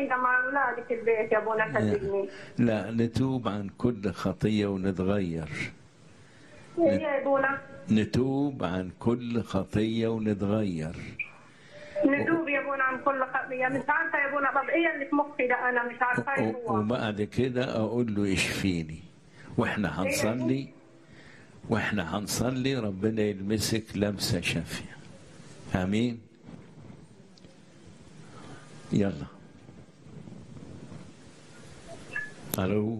الوحيدة مع أولادي في البيت يا أبونا صدقني لا نتوب عن كل خطية ونتغير إيه يا أبونا نتوب عن كل خطية ونتغير ندوب يا أبونا عن كل خطية مش عارفة يا أبونا طب إيه اللي في مخي ده أنا مش عارفة إيه و- هو وبعد كده أقول له اشفيني واحنا هنصلي واحنا هنصلي ربنا يلمسك لمسة شافية آمين يلا ألو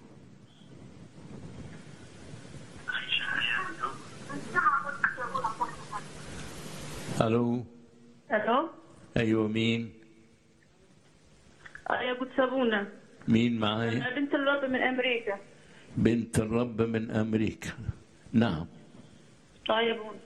ألو الو أيوة مين آه، يا ابو سابونا مين معايا انا بنت الرب من امريكا بنت الرب من أمريكا نعم اه يا ابونا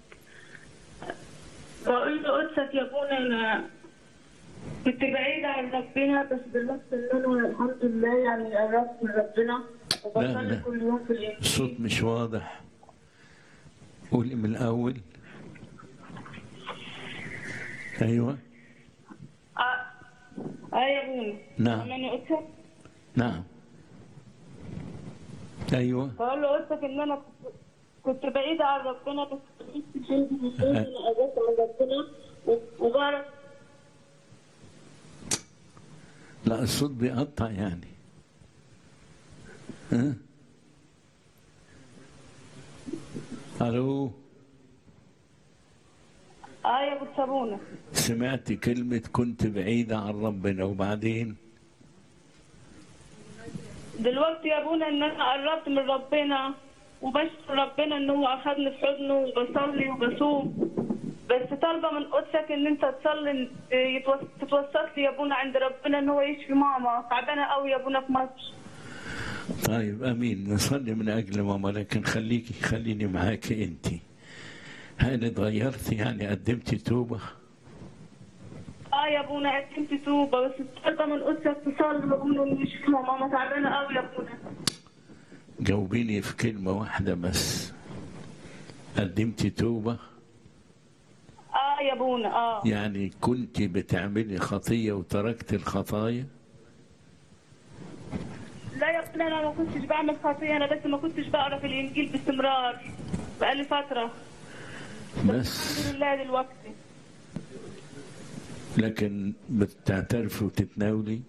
بقول له قدسك يا ابونا انا كنت بعيدة عن ربنا بس دلوقتي ان انا الحمد لله يعني قربت من ربنا لا. وبصلي كل يوم في الانجيل الصوت مش واضح قولي من الأول أيوة اه اه يا ابونا نعم. سامعني قدسك نعم أيوة بقول له قدسك ان انا كنت- كنت بعيدة عن ربنا بس الحمد لله انا قربت من ربنا وبعرف لا الصوت بيقطع يعني ها ألو اه يا ابو سابونا سمعت كلمة كنت بعيدة عن ربنا وبعدين دلوقتي يا ابونا ان انا قربت من ربنا وبشكر ربنا ان هو اخذني في حضنه وبصلي وبصوم بس طالبه من قدسك ان انت تصلي يتوس- تتوسط لي يا ابونا عند ربنا ان هو يشفي ماما تعبانه قوي يا ابونا في مصر طيب امين نصلي من اجل ماما لكن خليكي خليني معاك انت هل اتغيرتي يعني قدمتي توبه اه يا ابونا قدمت توبه بس طالبه من قدسك تصلي وابونا إنه يشفي ماما تعبانه قوي يا ابونا جاوبيني في كلمه واحده بس قدمتي توبه اه يا ابونا اه يعني كنت بتعملي خطيه وتركت الخطايا لا يا ابونا انا ما كنتش بعمل خطيه انا بس ما كنتش بقرا في الانجيل باستمرار بقالي فتره بس الحمد لله دلوقتي لكن بتعترفي وتتناولي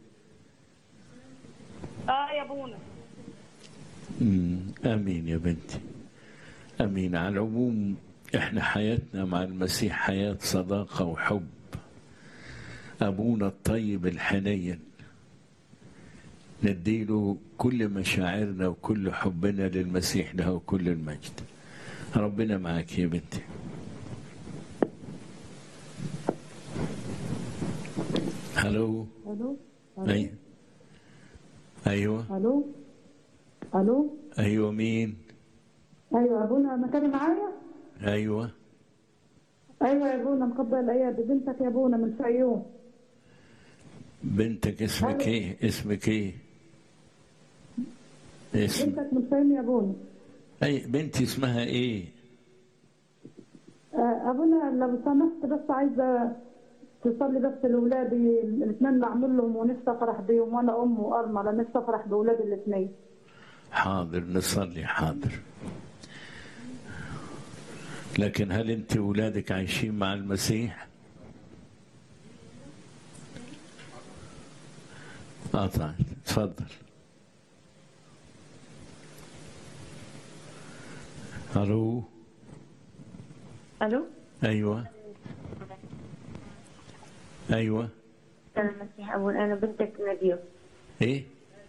اه يا ابونا مم، امين يا بنتي امين على العموم احنا حياتنا مع المسيح حياه صداقه وحب ابونا الطيب الحنين نديله كل مشاعرنا وكل حبنا للمسيح له كل المجد ربنا معاك يا بنتي هلو الو أي. ايوه الو الو ايوه مين ايوه ابونا مكاني معايا ايوه ايوه يا ابونا مقبل الاياد بنتك يا ابونا من الفيوم بنتك اسمك ألو. ايه اسمك ايه اسم بنتك من الفيوم يا ابونا اي بنتي اسمها ايه آه، ابونا لو سمحت بس عايزه تصلي بس لاولادي الاثنين اللي اعمل لهم ونفسي افرح بيهم وانا ام وارمله نفسي افرح باولادي الاثنين حاضر نصلي حاضر لكن هل انت ولادك عايشين مع المسيح اه طيب تفضل الو الو ايوه ايوه انا مسيح ابو انا بنتك ناديه ايه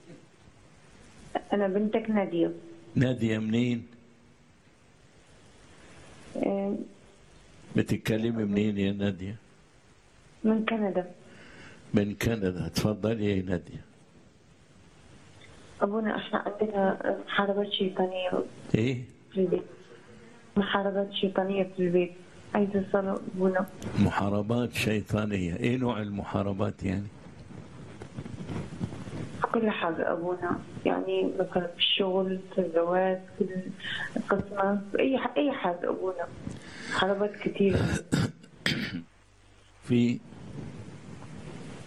انا بنتك ناديه ناديه منين آه، بتتكلمي منين يا ناديه من كندا من كندا تفضلي يا ناديه ابونا احنا عندنا محاربات شيطانيه ايه في البيت محاربات شيطانيه في البيت عايزه صلاة ابونا محاربات شيطانية ايه نوع المحاربات يعني في كل حاجه ابونا يعني مثلا في الشغل في الزواج في القسمه في اي ح- اي حاجه ابونا محاربات كثيره في